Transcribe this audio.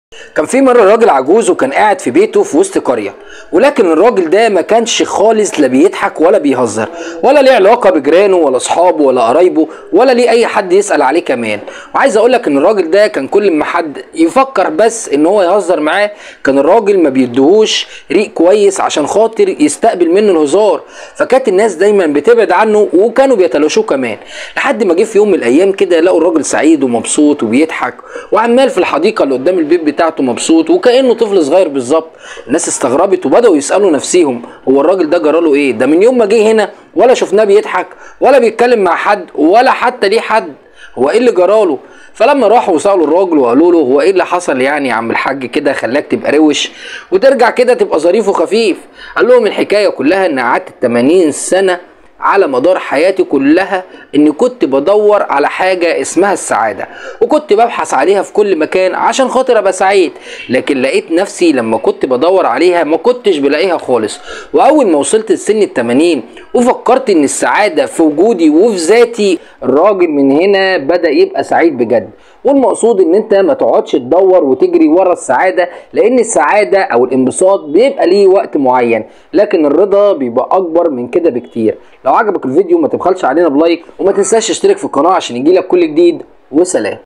كان في مرة راجل عجوز وكان قاعد في بيته في وسط قرية ولكن الراجل ده ما كانش خالص لا بيضحك ولا بيهزر ولا ليه علاقة بجيرانه ولا اصحابه ولا قرايبه ولا ليه اي حد يسأل عليه كمان وعايز اقول لك ان الراجل ده كان كل ما حد يفكر بس ان هو يهزر معاه كان الراجل ما بيديهوش ريق كويس عشان خاطر يستقبل منه الهزار فكانت الناس دايما بتبعد عنه وكانوا بيتلاشوه كمان لحد ما جه في يوم من الايام كده لقوا الراجل سعيد ومبسوط وبيضحك وعمال في الحديقه اللي قدام البيت بتاعته مبسوط وكانه طفل صغير بالظبط الناس استغربت وبداوا يسالوا نفسيهم هو الراجل ده جراله ايه ده من يوم ما جه هنا ولا شفناه بيضحك ولا بيتكلم مع حد ولا حتى ليه حد هو ايه اللي جراله فلما راحوا وسالوا الراجل وقالوا له هو ايه اللي حصل يعني يا عم الحاج كده خلاك تبقى روش وترجع كده تبقى ظريف وخفيف قال لهم الحكايه كلها ان قعدت 80 سنه على مدار حياتي كلها اني كنت بدور على حاجة اسمها السعادة وكنت ببحث عليها في كل مكان عشان خاطر ابقى سعيد لكن لقيت نفسي لما كنت بدور عليها ما كنتش بلاقيها خالص واول ما وصلت لسن التمانين وفكرت ان السعادة في وجودي وفي ذاتي الراجل من هنا بدأ يبقى سعيد بجد والمقصود ان انت ما تقعدش تدور وتجري ورا السعاده لان السعاده او الانبساط بيبقى ليه وقت معين لكن الرضا بيبقى اكبر من كده بكتير لو عجبك الفيديو ما تبخلش علينا بلايك وما تنساش تشترك في القناه عشان يجيلك كل جديد وسلام